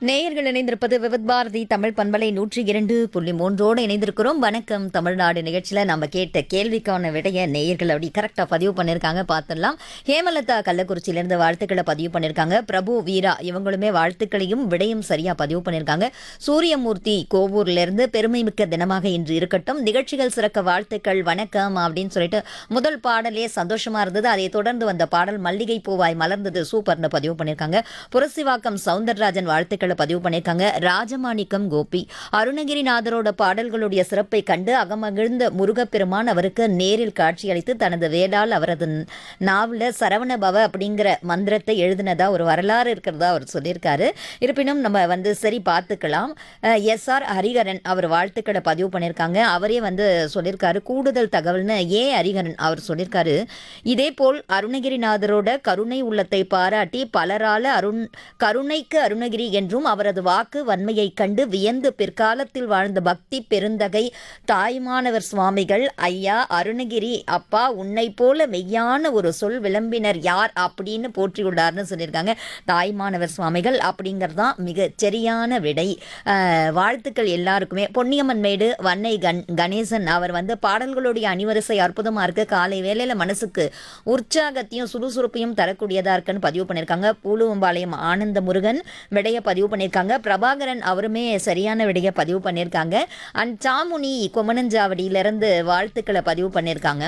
நேயர்கள் இணைந்திருப்பது விவித் பாரதி தமிழ் பண்பலை நூற்றி இரண்டு புள்ளி மூன்றோடு இணைந்திருக்கிறோம் வணக்கம் தமிழ்நாடு நிகழ்ச்சியில் நம்ம கேட்ட கேள்விக்கான விடைய நேயர்கள் அப்படி கரெக்டாக பதிவு பண்ணியிருக்காங்க பார்த்துடலாம் ஹேமலதா கள்ளக்குறிச்சியிலேருந்து வாழ்த்துக்களை பதிவு பண்ணியிருக்காங்க பிரபு வீரா இவங்களுமே வாழ்த்துக்களையும் விடையும் சரியாக பதிவு பண்ணியிருக்காங்க சூரியமூர்த்தி கோவூர்லேருந்து பெருமை மிக்க தினமாக இன்று இருக்கட்டும் நிகழ்ச்சிகள் சிறக்க வாழ்த்துக்கள் வணக்கம் அப்படின்னு சொல்லிட்டு முதல் பாடலே சந்தோஷமா இருந்தது அதை தொடர்ந்து வந்த பாடல் மல்லிகை பூவாய் மலர்ந்தது சூப்பர்னு பதிவு பண்ணியிருக்காங்க புரசிவாக்கம் சவுந்தரராஜன் வாழ்த்துக்களை பதிவு பண்ணியிருக்காங்க ராஜமாணிக்கம் கோபி அருணகிரிநாதரோட பாடல்களுடைய சிறப்பை கண்டு அகமகிழ்ந்த முருகப்பெருமான் அவருக்கு நேரில் காட்சியளித்து தனது வேடால் அவரது நாவல சரவண பவ அப்படிங்கிற மந்திரத்தை எழுதினதா ஒரு வரலாறு இருக்கிறதா அவர் சொல்லியிருக்காரு இருப்பினும் நம்ம வந்து சரி பார்த்துக்கலாம் எஸ் ஆர் ஹரிகரன் அவர் வாழ்த்துக்களை பதிவு பண்ணியிருக்காங்க அவரே வந்து சொல்லியிருக்காரு கூடுதல் தகவல்னு ஏ ஹரிகரன் அவர் சொல்லியிருக்காரு இதே போல் அருணகிரிநாதரோட கருணை உள்ளத்தை பாராட்டி பலரால அருண் கருணைக்கு அருணகிரி என்றும் அவரது வாக்கு வன்மையை கண்டு வியந்து பிற்காலத்தில் வாழ்ந்த பக்தி பெருந்தகை தாய்மானவர் சுவாமிகள் ஐயா அருணகிரி அப்பா உன்னை போல மெய்யான ஒரு சொல் விளம்பினர் யார் அப்படின்னு போற்றியுள்ளார்னு சொல்லியிருக்காங்க தாய்மானவர் சுவாமிகள் அப்படிங்கிறது தான் மிக சரியான விடை அஹ், வாழ்த்துக்கள் எல்லாருக்குமே பொன்னியம்மன் மேடு வன்னை கண் கணேசன் அவர் வந்து பாடல்களுடைய அணிவரிசை அற்புதமாக இருக்கு காலை வேளையில் மனசுக்கு உற்சாகத்தையும் சுறுசுறுப்பையும் தரக்கூடியதாக இருக்குன்னு பதிவு பண்ணியிருக்காங்க பூலுவம்பாளையம் ஆனந்த முருகன் விடைய பதிவு பண்ணியிருக்காங்க பிரபாகரன் அவருமே சரியான விடைய பதிவு பண்ணியிருக்காங்க அண்ட் சாமுனி கொமனஞ்சாவடியிலிருந்து வாழ்த்துக்களை பதிவு பண்ணியிருக்காங்க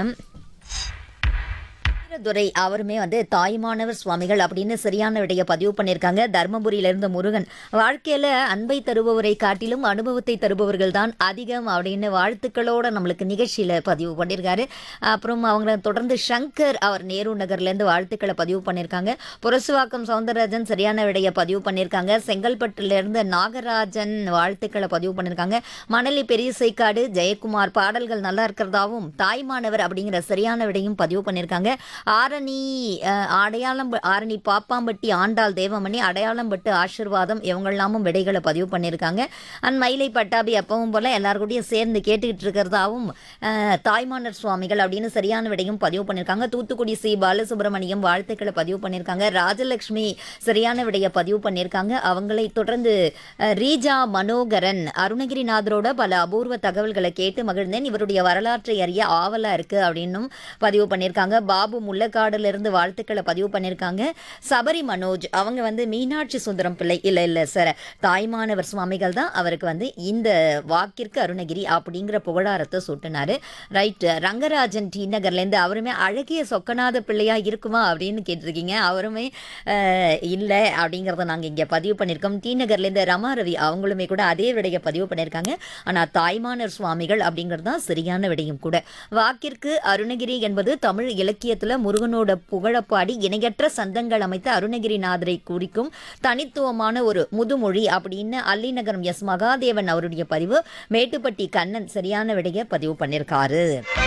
துரை அவருமே வந்து தாய்மானவர் சுவாமிகள் அப்படின்னு சரியான விடைய பதிவு பண்ணியிருக்காங்க தர்மபுரியில இருந்த முருகன் வாழ்க்கையில அன்பை தருபவரை காட்டிலும் அனுபவத்தை தருபவர்கள் தான் அதிகம் அப்படின்னு வாழ்த்துக்களோட நம்மளுக்கு நிகழ்ச்சியில பதிவு பண்ணியிருக்காரு அப்புறம் அவங்கள தொடர்ந்து சங்கர் அவர் நேரு நகர்ல இருந்து வாழ்த்துக்களை பதிவு பண்ணியிருக்காங்க புரசுவாக்கம் சவுந்தரராஜன் சரியான விடைய பதிவு பண்ணியிருக்காங்க செங்கல்பட்டுல இருந்து நாகராஜன் வாழ்த்துக்களை பதிவு பண்ணியிருக்காங்க மணலி பெரியசைக்காடு ஜெயக்குமார் பாடல்கள் நல்லா இருக்கிறதாவும் தாய்மானவர் அப்படிங்கிற சரியான விடையும் பதிவு பண்ணியிருக்காங்க ஆரணி அஹ், அடையாளம் ஆரணி பாப்பாம்பட்டி ஆண்டாள் தேவமணி அடையாளம்பட்டு ஆசிர்வாதம் இவங்கெல்லாமும் விடைகளை பதிவு பண்ணியிருக்காங்க அண்ட் மயிலை பட்டாபி அப்பவும் போல எல்லாருக்கூடயும் சேர்ந்து கேட்டுக்கிட்டு இருக்கிறதாவும் அஹ், தாய்மானர் சுவாமிகள் அப்படின்னு சரியான விடையும் பதிவு பண்ணியிருக்காங்க தூத்துக்குடி சி பாலசுப்ரமணியம் வாழ்த்துக்களை பதிவு பண்ணியிருக்காங்க ராஜலட்சுமி சரியான விடையை பதிவு பண்ணியிருக்காங்க அவங்களை தொடர்ந்து அஹ், ரீஜா மனோகரன் அருணகிரிநாதரோட பல அபூர்வ தகவல்களை கேட்டு மகிழ்ந்தேன் இவருடைய வரலாற்றை அறிய ஆவலா இருக்கு அப்படின்னும் பதிவு பண்ணியிருக்காங்க பாபு முள்ளக்காடுல இருந்து வாழ்த்துக்களை பதிவு பண்ணியிருக்காங்க சபரி மனோஜ் அவங்க வந்து மீனாட்சி சுந்தரம் பிள்ளை இல்ல இல்ல சார் தாய்மானவர் சுவாமிகள் தான் அவருக்கு வந்து இந்த வாக்கிற்கு அருணகிரி அப்படிங்கிற புகழாரத்தை சூட்டினாரு ரைட் ரங்கராஜன் டி நகர்லேருந்து அவருமே அழகிய சொக்கநாத பிள்ளையா இருக்குமா அப்படின்னு கேட்டிருக்கீங்க அவருமே அஹ், இல்லை அப்படிங்கிறத நாங்கள் இங்கே பதிவு பண்ணியிருக்கோம் டி நகர்லேருந்து ரமா ரவி அவங்களுமே கூட அதே விடையை பதிவு பண்ணியிருக்காங்க ஆனால் தாய்மானர் சுவாமிகள் அப்படிங்கிறது தான் சரியான விடையும் கூட வாக்கிற்கு அருணகிரி என்பது தமிழ் இலக்கியத்தில் முருகனோட புகழப்பாடி இணையற்ற சந்தங்கள் அமைத்த அருணகிரிநாதரை குறிக்கும் தனித்துவமான ஒரு முதுமொழி அப்படின்னு அல்லிநகரம் எஸ் மகாதேவன் அவருடைய பதிவு மேட்டுப்பட்டி கண்ணன் சரியான விடையை பதிவு பண்ணியிருக்காரு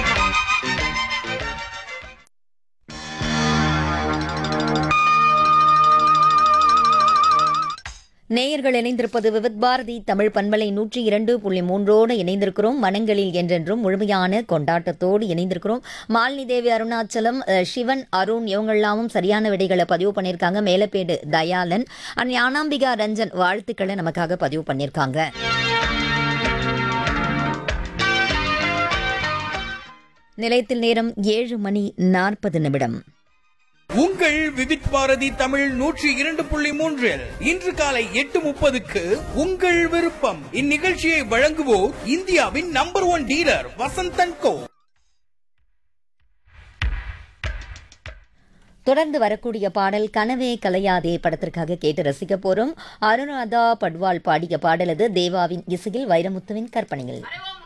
நேயர்கள் இணைந்திருப்பது விவித் பாரதி தமிழ் பண்பலை நூற்றி இரண்டு புள்ளி மூன்றோடு இணைந்திருக்கிறோம் மனங்களில் என்றென்றும் முழுமையான கொண்டாட்டத்தோடு இணைந்திருக்கிறோம் மாலினி தேவி அருணாச்சலம் அஹ், சிவன் அருண் இவங்கெல்லாமும் சரியான விடைகளை பதிவு பண்ணியிருக்காங்க மேலப்பேடு தயாளன் அண்ட் ஞானாம்பிகா ரஞ்சன் வாழ்த்துக்களை நமக்காக பதிவு பண்ணியிருக்காங்க நிலையத்தில் நேரம் ஏழு மணி நாற்பது நிமிடம் உங்கள் விவித் பாரதி தமிழ் நூற்றி இரண்டு புள்ளி மூன்றில் இன்று காலை எட்டு முப்பதுக்கு உங்கள் விருப்பம் இந்நிகழ்ச்சியை வழங்குவோர் இந்தியாவின் number one dealer Vasanthan Co தொடர்ந்து வரக்கூடிய பாடல் கனவே கலையாதே படத்திற்காக கேட்டு ரசிக்க போறோம் அருணாதா பட்வால் பாடிய பாடல் அது தேவாவின் இசையில் வைரமுத்துவின் கற்பனையில்